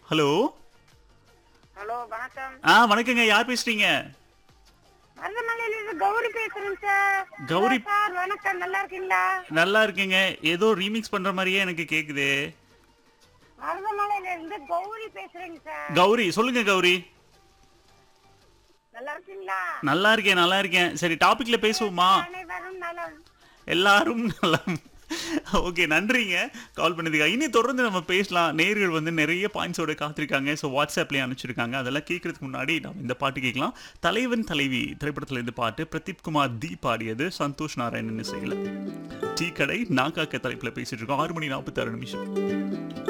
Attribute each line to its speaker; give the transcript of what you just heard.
Speaker 1: hello
Speaker 2: hello வணக்கம்
Speaker 1: ஆ வணக்கங்க யார் பேசுறீங்க
Speaker 2: மருதமலையில இருந்து கௌரி பேசுறேன் சார்
Speaker 1: கௌரி-
Speaker 2: ஹலோ சார் வணக்கம் நல்லா இருக்கீங்களா
Speaker 1: நல்லா இருக்கேங்க ஏதோ ரீமிக்ஸ் பண்ற மாதிரியே எனக்கு கேக்குது
Speaker 2: மருதமலையில இருந்து கௌரி பேசுறேங்க சார்
Speaker 1: கௌரி சொல்லுங்க கௌரி
Speaker 2: நல்லா இருக்கீங்களா
Speaker 1: நல்லா இருக்கேன் நல்லா இருக்கேன் சரி டாபிக்ல பேசுவோமா
Speaker 2: அனைவரும் நலம்
Speaker 1: எல்லாரும் நல்லா ஓகே நன்றிங்க கால் பண்ணதுக்கு இனி தொடர்ந்து நம்ம பேசலாம் நேர்கள் வந்து நிறைய பாயிண்ட்ஸோட காத்திருக்காங்க ஸோ வாட்ஸ்அப்லேயே அனுப்பிச்சிருக்காங்க அதெல்லாம் கேட்கறதுக்கு முன்னாடி நம்ம இந்த பாட்டு கேட்கலாம் தலைவன் தலைவி திரைப்படத்துல இருந்து பாட்டு பிரதீப் குமார் தி பாடியது சந்தோஷ் நாராயணன் இசையில் டீ கடை நாக்காக்க தலைப்பில் பேசிட்டு இருக்கோம் ஆறு மணி நாற்பத்தாறு நிமிஷம்